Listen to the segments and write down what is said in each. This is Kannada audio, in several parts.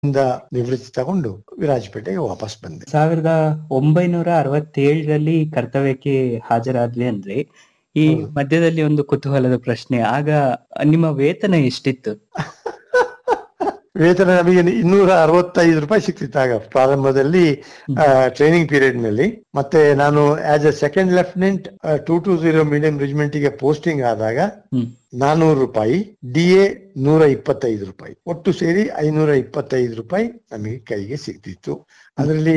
ಇಂದ ನಿವೃತ್ತಿ ತಗೊಂಡು ವಿರಾಜಪೇಟೆಗೆ ವಾಪಸ್ ಬಂದೆ ಸಾವಿರದ ಒಂಬೈನೂರ ಅರವತ್ತೇಳರಲ್ಲಿ ಕರ್ತವ್ಯಕ್ಕೆ ಹಾಜರಾದ್ವಿ ಅಂದ್ರೆ ಈ ಹೌದು. ಮಧ್ಯದಲ್ಲಿ ಒಂದು ಕುತೂಹಲದ ಪ್ರಶ್ನೆ ಆಗ ನಿಮ್ಮ ವೇತನ ಎಷ್ಟಿತ್ತು ವೇತನ ನಮಗೆ ಇನ್ನೂರ ಅರವತ್ತೈದು ರೂಪಾಯಿ ಸಿಕ್ತಿತ್ತು ಆಗ ಪ್ರಾರಂಭದಲ್ಲಿ ಟ್ರೈನಿಂಗ್ ಪೀರಿಯಡ್ ನಲ್ಲಿ ಮತ್ತೆ ನಾನು as a second lieutenant two two zero medium regiment ಗೆ ಪೋಸ್ಟಿಂಗ್ ಆದಾಗ ಹ್ಮ್ ನಾನೂರು ರೂಪಾಯಿ ಡಿ ಎ ನೂರ ಇಪ್ಪತ್ತೈದು ರೂಪಾಯಿ ಒಟ್ಟು ಸೇರಿ ಐನೂರ ಇಪ್ಪತ್ತೈದು ರೂಪಾಯಿ ನಮಗೆ ಕೈಗೆ ಸಿಗ್ತಿತ್ತು ಅದರಲ್ಲಿ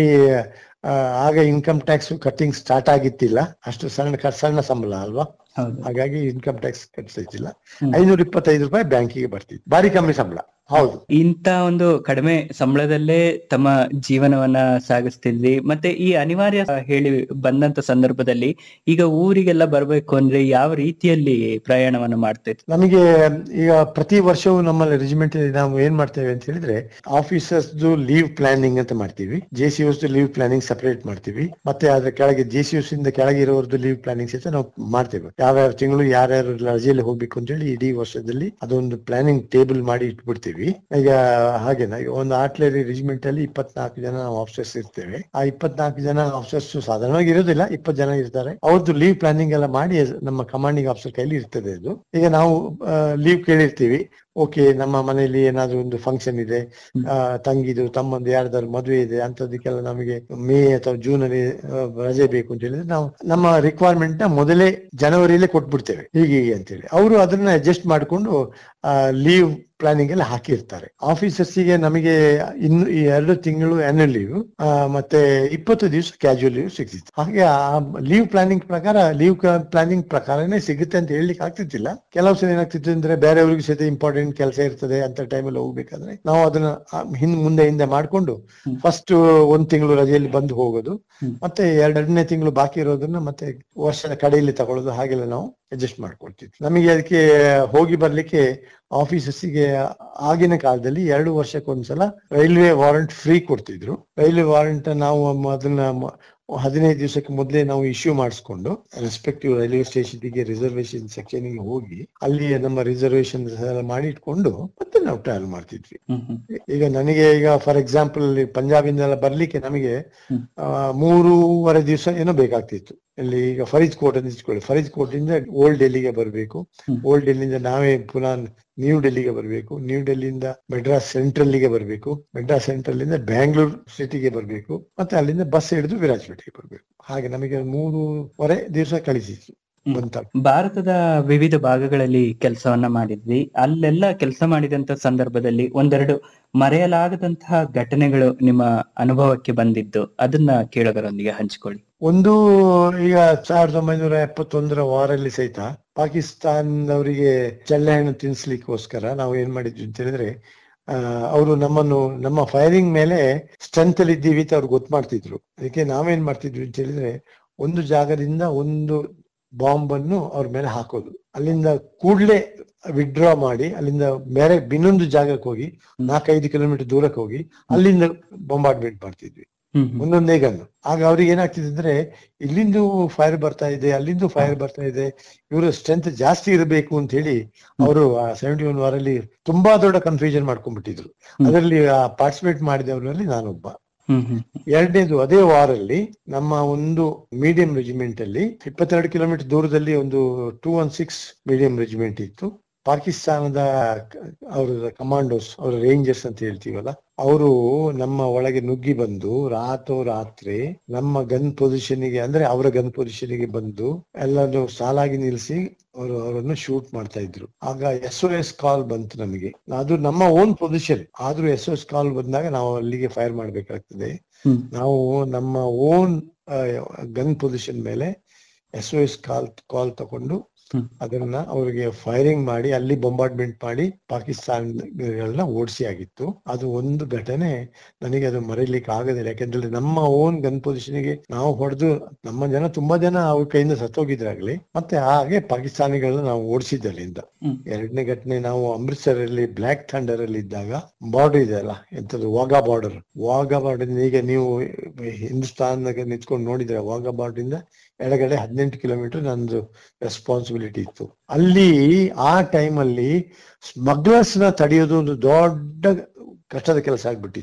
ಆಗ ಇನ್ಕಮ್ ಟ್ಯಾಕ್ಸ್ ಕಟ್ಟಿಂಗ್ ಸ್ಟಾರ್ಟ್ ಆಗಿತ್ತಿಲ್ಲ ಅಷ್ಟು ಸಣ್ಣ ಕ- ಸಣ್ಣ ಸಂಬಳ ಅಲ್ವಾ ಹೌದು ಹಾಗಾಗಿ ಇನ್ಕಮ್ ಟ್ಯಾಕ್ಸ್ ಕಟ್ಟಿಸ್ತಿಲ್ಲ ಹ್ಮ್. ಐನೂರ ಇಪ್ಪತ್ತೈದು ರೂಪಾಯಿ ಬ್ಯಾಂಕಿಗೆ ಬರ್ತಿತ್ತು ಭಾರಿ ಕಮ್ಮಿ ಸಂಬಳ ಹೌದು ಇಂತ ಒಂದು ಕಡಿಮೆ ಸಂಬಳದಲ್ಲೇ ತಮ್ಮ ಜೀವನವನ್ನ ಸಾಗಿಸ್ತಿದ್ವಿ ಮತ್ತೆ ಈ ಅನಿವಾರ್ಯ ಹೇಳಿ ಬಂದಂತ ಸಂದರ್ಭದಲ್ಲಿ ಈಗ ಊರಿಗೆಲ್ಲ ಬರ್ಬೇಕು ಅಂದ್ರೆ ಯಾವ ರೀತಿಯಲ್ಲಿ ಪ್ರಯಾಣವನ್ನ ಮಾಡ್ತಿದ್ವಿ ನಮಗೆ ಈಗ ಪ್ರತಿ ವರ್ಷವೂ ನಮ್ಮಲ್ಲಿ ರೆಜಿಮೆಂಟ್ ನಾವು ಏನ್ ಮಾಡ್ತೇವೆ ಅಂತ ಹೇಳಿದ್ರೆ ಆಫೀಸರ್ಸ್ ಲೀವ್ ಪ್ಲಾನಿಂಗ್ ಅಂತ ಮಾಡ್ತೀವಿ J C leave planning separate ಮಾಡ್ತೀವಿ ಮತ್ತೆ ಅದ್ರ ಕೆಳಗೆ ಜೆ ಸಿ ಇಂದ ಕೆಳಗೆ ಇರೋರ್ದು ಲೀವ್ ಪ್ಲಾನಿಂಗ್ ಸಹಿತ ನಾವು ಮಾಡ್ತೇವೆ ಯಾವ್ಯಾವ ತಿಂಗಳು ಯಾರ್ಯಾರು ರಜೆಯಲ್ಲಿ ಹೋಗ್ಬೇಕು ಅಂತ ಹೇಳಿ ಇಡೀ ವರ್ಷದಲ್ಲಿ ಅದೊಂದು ಪ್ಲಾನಿಂಗ್ ಟೇಬಲ್ ಮಾಡಿ ಇಟ್ಬಿಡ್ತೀವಿ ಈಗ ಹಾಗೇನ ಈಗ ಒಂದು ಆರ್ಟ್ಲರಿ ರೆಜಿಮೆಂಟ್ ಅಲ್ಲಿ ಇಪ್ಪತ್ನಾಲ್ಕು ಜನ ನಾವು ಆಫೀಸರ್ಸ್ ಇರ್ತೇವೆ ಆ ಇಪ್ಪತ್ನಾಲ್ಕು ಜನ ಆಫೀಸರ್ಸ್ ಸಾಧಾರಣವಾಗಿ ಇರೋದಿಲ್ಲ ಇಪ್ಪತ್ತು ಜನ ಇರ್ತಾರೆ ಅವ್ರದ್ದು ಲೀವ್ ಪ್ಲಾನಿಂಗ್ ಎಲ್ಲ ಮಾಡಿ ನಮ್ಮ ಕಮಾಂಡಿಂಗ್ ಆಫೀಸರ್ ಕೈಲಿ ಇರ್ತದೆ ಅದು ಈಗ ನಾವು ಲೀವ್ ಕೇಳಿರ್ತೀವಿ ಓಕೆ ನಮ್ಮ ಮನೆಯಲ್ಲಿ ಏನಾದ್ರು ಒಂದು ಫಂಕ್ಷನ್ ಇದೆ ಆ, ತಂಗಿದು ತಮ್ಮಂದು ಯಾರ್ದಾದ್ರು ಮದುವೆ ಇದೆ ಅಂತದಕ್ಕೆಲ್ಲ ನಮಗೆ ಮೇ ಅಥವಾ ಜೂನ್ ಅಲ್ಲಿ ಆ, ರಜೆ ಬೇಕು ಅಂತ ಹೇಳಿದ್ರೆ ನಾವು ನಮ್ಮ ರಿಕ್ವೈರ್ಮೆಂಟ್ ನ ಮೊದಲೇ ಜನವರಿಯಲ್ಲೇ ಕೊಟ್ಬಿಡ್ತೇವೆ ಹೀಗೆ ಹೀಗೆ ಅಂತೇಳಿ ಅವರು ಅದನ್ನ ಅಡ್ಜಸ್ಟ್ ಮಾಡಿಕೊಂಡು ಲೀವ್ ಪ್ಲಾನಿಂಗ್ ಎಲ್ಲ ಹಾಕಿರ್ತಾರೆ ಆಫೀಸರ್ಸ್ ಗೆ ನಮಗೆ ಇನ್ನು ಈ ಎರಡು ತಿಂಗಳು ಆನ್ಯುವಲ್ ಲೀವ್ ಮತ್ತೆ ಇಪ್ಪತ್ತು ದಿವಸ ಕ್ಯಾಶುವಲ್ ಲೀವ್ ಸಿಗ್ತಿತ್ತು ಹಾಗೆ ಆ ಲೀವ್ ಪ್ಲಾನಿಂಗ್ ಪ್ರಕಾರ ಲೀವ್ ಪ್ಲಾನಿಂಗ್ ಪ್ರಕಾರನೇ ಸಿಗುತ್ತೆ ಅಂತ ಹೇಳಲಿಕ್ಕೆ ಆಗ್ತಿದ್ದಿಲ್ಲ ಕೆಲವು ಸಲ ಏನಾಗ್ತಿತ್ತು ಅಂದ್ರೆ ಬೇರೆಯವ್ರಿಗೆ ಸಹಿತ ಇಂಪಾರ್ಟೆಂಟ್ ಕೆಲಸ ಇರ್ತದೆ ಅಂತ ಟೈಮಲ್ಲಿ ಹೋಗ್ಬೇಕಾದ್ರೆ ನಾವು ಅದನ್ನ ಆ, ಹಿಂದ್ ಮುಂದೆ ಹಿಂದೆ ಮಾಡ್ಕೊಂಡು ಹ್ಮ್. ಫಸ್ಟ್ ಒಂದ್ ತಿಂಗಳು ರಜೆಯಲ್ಲಿ ಬಂದು ಹೋಗೋದು ಹ್ಮ್. ಮತ್ತೆ ಎರಡನೇ ತಿಂಗಳು ಬಾಕಿ ಇರೋದನ್ನ ಮತ್ತೆ ವರ್ಷದ ಕಡೆಯಲ್ಲಿ ತಗೊಳ್ಳೋದು ಹಾಗೆಲ್ಲ ನಾವು ಅಡ್ಜಸ್ಟ್ ಮಾಡ್ಕೊಳ್ತಿದ್ವಿ ನಮಗೆ ಅದಕ್ಕೆ ಹೋಗಿ ಬರ್ಲಿಕ್ಕೆ ಆಫೀಸಸ್ಸಿಗೆ ಆಗಿನ ಕಾಲದಲ್ಲಿ ಎರಡು ವರ್ಷಕ್ಕೊಂದ್ಸಲ ರೈಲ್ವೆ ವಾರಂಟ್ ಫ್ರೀ ಕೊಡ್ತಿದ್ರು ರೈಲ್ವೆ ವಾರಂಟ್ ನಾವು ಮ- ಅದನ್ನ ಮ- ಹದಿನೈದು ದಿವಸಕ್ಕೆ ಮೊದಲೇ ನಾವು ಇಶ್ಯೂ ಮಾಡಿಸ್ಕೊಂಡು ರೆಸ್ಪೆಕ್ಟಿವ್ ರೈಲ್ವೆ ಸ್ಟೇಷನ್ಗೆ ರಿಸರ್ವೇಶನ್ ಸೆಕ್ಷನ್ ಗೆ ಹೋಗಿ ಅಲ್ಲಿ ನಮ್ಮ ರಿಸರ್ವೇಶನ್ ಎಲ್ಲ ಮಾಡಿ ಇಟ್ಕೊಂಡು ಮತ್ತೆ ನಾವು ಟ್ರಾವೆಲ್ ಮಾಡ್ತಿದ್ವಿ ಹ್ಮ್ ಹ್ಮ್ ಈಗ ನನಗೆ ಈಗ ಫಾರ್ ಎಕ್ಸಾಂಪಲ್ ಪಂಜಾಬಿಂದೆಲ್ಲ ಬರ್ಲಿಕ್ಕೆ ನಮಗೆ ಹ್ಮ್. ಆ, ಮೂರುವರೆ ದಿವಸ ಏನೋ ಬೇಕಾಗ್ತಿತ್ತು ಇಲ್ಲಿ ಈಗ ಫರೀದ್ ಕೋಟ್ ಅಂತ ಇಟ್ಕೊಳ್ಳಿ ಫರೀದ್ ಕೋಟ್ ಇಂದ ಓಲ್ಡ್ ಡೆಲ್ಲಿಗೆ ಬರಬೇಕು ಹ್ಮ್. ಓಲ್ಡ್ ಡೆಲ್ಲಿಂದ ನಾವೇ ಪುನಃ ನ್ಯೂ ಡೆಲ್ಲಿಗೆ ಬರಬೇಕು ನ್ಯೂ ಡೆಲ್ಲಿಯಿಂದ ಮೆಡ್ರಾಸ್ ಸೆಂಟ್ರಲ್ಗೆ ಬರಬೇಕು ಮೆಡ್ರಾಸ್ ಸೆಂಟ್ರಲ್ ಇಂದ ಬ್ಯಾಂಗ್ಳೂರ್ ಸಿಟಿಗೆ ಬರಬೇಕು ಮತ್ತೆ ಅಲ್ಲಿಂದ ಬಸ್ ಹಿಡಿದು ವಿರಾಜಪೇಟೆಗೆ ಬರಬೇಕು ಹಾಗೆ ನಮಗೆ ಮೂರುವರೆ ದಿವಸ ಕಳಿಸಿತ್ತು ಹ್ಮ್. ಬಂತ ಭಾರತದ ವಿವಿಧ ಭಾಗಗಳಲ್ಲಿ ಕೆಲಸವನ್ನ ಮಾಡಿದ್ವಿ ಅಲ್ಲೆಲ್ಲ ಕೆಲಸ ಮಾಡಿದಂತ ಸಂದರ್ಭದಲ್ಲಿ ಒಂದೆರಡು ಮರೆಯಲಾಗದಂತಹ ಘಟನೆಗಳು ನಿಮ್ಮ ಅನುಭವಕ್ಕೆ ಬಂದಿದ್ದು ಅದನ್ನ ಕೇಳೋದರೊಂದಿಗೆ ಹಂಚಿಕೊಳ್ಳಿ ಒಂದು ಈಗ ಸಾವಿರದ ಒಂಬೈನೂರ ಎಪ್ಪತ್ತೊಂದರ ವಾರಲ್ಲಿ ಸಹಿತ ಪಾಕಿಸ್ತಾನದವರಿಗೆ ಹಣ್ಣು ತಿನ್ಸ್ಲಿಕ್ಕೋಸ್ಕರ ನಾವು ಏನ್ ಮಾಡಿದ್ವಿ ಅಂತ ಹೇಳಿದ್ರೆ ಅವರು ನಮ್ಮನ್ನು ನಮ್ಮ ಫೈರಿಂಗ್ ಮೇಲೆ ಸ್ಟ್ರೆಂತ್ ಅಲ್ಲಿ ಇದ್ದೀವಿ ಅಂತ ಅವ್ರು ಗೊತ್ತು ಮಾಡ್ತಿದ್ರು ಅದಕ್ಕೆ ನಾವೇನ್ ಮಾಡ್ತಿದ್ವಿ ಅಂತ ಹೇಳಿದ್ರೆ ಒಂದು ಜಾಗದಿಂದ ಒಂದು ಬಾಂಬ್ ಅನ್ನು ಅವ್ರ ಮೇಲೆ ಹಾಕೋದು ಅಲ್ಲಿಂದ ಕೂಡ್ಲೆ ವಿಡ್ರಾ ಮಾಡಿ ಅಲ್ಲಿಂದ ಬೇರೆ ಇನ್ನೊಂದು ಜಾಗಕ್ಕೆ ಹೋಗಿ ನಾಲ್ಕೈದು ಕಿಲೋಮೀಟರ್ ದೂರಕ್ಕೆ ಹೋಗಿ ಅಲ್ಲಿಂದ ಬೊಂಬಾರ್ಡ್ಮೆಂಟ್ ಮಾಡ್ತಿದ್ವಿ ಹ್ಮ್ ಹ್ಮ್. ಒಂದೊಂದೇ ಗನ್ನು ಆಗ ಅವ್ರಿಗೆ ಏನಾಗ್ತಿದೆ ಅಂದ್ರೆ ಇಲ್ಲಿಂದ ಫೈರ್ ಬರ್ತಾ ಇದೆ ಅಲ್ಲಿಂದ ಫೈರ್ ಬರ್ತಾ ಇದೆ ಇವರು ಸ್ಟ್ರೆಂತ್ ಜಾಸ್ತಿ ಇರಬೇಕು ಅಂತ ಹೇಳಿ ಅವರು ಸೆವೆಂಟಿ ಒನ್ ವಾರಲ್ಲಿ ತುಂಬಾ ದೊಡ್ಡ ಕನ್ಫ್ಯೂಷನ್ ಮಾಡ್ಕೊಂಡ್ಬಿಟ್ಟಿದ್ರು ಹ್ಮ್. ಅದರಲ್ಲಿ ಪಾರ್ಟಿಸಿಪೇಟ್ ಮಾಡಿದವರಲ್ಲಿ ನಾನೊಬ್ಬ ಹ್ಮ್ ಹ್ಮ್ ಎರಡನೇದು ಅದೇ ವಾರಲ್ಲಿ ನಮ್ಮ ಒಂದು ಮೀಡಿಯಂ ರೆಜಿಮೆಂಟ್ ಅಲ್ಲಿ ಇಪ್ಪತ್ತೆರಡು ಕಿಲೋಮೀಟರ್ ದೂರದಲ್ಲಿ ಒಂದು two one six medium regiment ಇತ್ತು ಪಾಕಿಸ್ತಾನದ ಅವರ ಕಮಾಂಡೋಸ್ ಅವರ ರೇಂಜರ್ಸ್ ಅಂತ ಹೇಳ್ತೀವಲ್ಲ ಅವರು ನಮ್ಮ ಒಳಗೆ ನುಗ್ಗಿ ಬಂದು ರಾತೋ ರಾತ್ರಿ ನಮ್ಮ ಗನ್ ಪೊಸಿಷನ್ಗೆ ಅಂದ್ರೆ ಅವರ ಗನ್ ಪೊಸಿಷನ್ಗೆ ಬಂದು ಎಲ್ಲರೂ ಸಾಲಾಗಿ ನಿಲ್ಲಿಸಿ ಅವರು ಅವರನ್ನು ಶೂಟ್ ಮಾಡ್ತಾ ಇದ್ರು ಆಗ ಎಸ್ ಒ ಎಸ್ ಕಾಲ್ ಬಂತು ನಮಗೆ ಅದು ನಮ್ಮ ಓನ್ ಪೊಸಿಷನ್ ಆದ್ರೂ ಎಸ್ ಒ ಎಸ್ ಕಾಲ್ ಬಂದಾಗ ನಾವು ಅಲ್ಲಿಗೆ ಫೈರ್ ಮಾಡ್ಬೇಕಾಗ್ತದೆ ಹ್ಮ್ ನಾವು ನಮ್ಮ ಓನ್ ಗನ್ ಪೊಸಿಷನ್ ಮೇಲೆ S O S call call ತಕೊಂಡು ಹ್ಮ್. ಅದನ್ನ ಅವರಿಗೆ ಫೈರಿಂಗ್ ಮಾಡಿ ಅಲ್ಲಿ ಬೊಂಬಾರ್ಡ್ಮೆಂಟ್ ಮಾಡಿ ಪಾಕಿಸ್ತಾನಗಳನ್ನ ಓಡಿಸಿ ಆಗಿತ್ತು ಅದು ಒಂದು ಘಟನೆ ನನಗೆ ಅದು ಮರೀಲಿಕ್ಕೆ ಆಗೋದಿಲ್ಲ ಯಾಕಂದ್ರೆ ನಮ್ಮ ಓನ್ ಗನ್ ಪೊಸಿಷನ್ಗೆ ನಾವು ಹೊಡೆದು ನಮ್ಮ ಜನ ತುಂಬಾ ಜನ ಅವ್ರ ಕೈಯಿಂದ ಸತ್ತೋಗಿದ್ರಾಗ್ಲಿ ಮತ್ತೆ ಹಾಗೆ ಪಾಕಿಸ್ತಾನಿಗಳನ್ನ ನಾವು ಓಡಿಸಿದ್ದೆ ಅಲ್ಲಿಂದ ಹ್ಮ್. ಎರಡನೇ ಘಟನೆ ನಾವು ಅಮೃತ್ಸರ್ ಅಲ್ಲಿ ಬ್ಲಾಕ್ ಥಂಡರ್ ಅಲ್ಲಿ ಇದ್ದಾಗ ಬಾರ್ಡರ್ ಇದೆಯಲ್ಲ ಎಂತದ್ದು ವಾಘಾ ಬಾರ್ಡರ್ ವಾಘಾ ಬಾರ್ಡರ್ ಈಗ ನೀವು ಹಿಂದೂಸ್ತಾನ್ದಾಗ ನಿಂತ್ಕೊಂಡು ನೋಡಿದ್ರೆ ವಾಘಾ ಬಾರ್ಡರ್ ಇಂದ ಎಡಗಡೆ ಹದಿನೆಂಟು ಕಿಲೋಮೀಟರ್ ನಂದು ರೆಸ್ಪಾನ್ಸಿಬಿಲಿಟಿ ಇತ್ತು ಅಲ್ಲಿ ಆ ಟೈಮ್ ಅಲ್ಲಿ ಸ್ಮಗ್ಲರ್ಸ್ ನ ತಡೆಯೋದು ಒಂದು ದೊಡ್ಡ ಕಷ್ಟದ ಕೆಲಸ ಆಗ್ಬಿಟ್ಟಿತ್ತು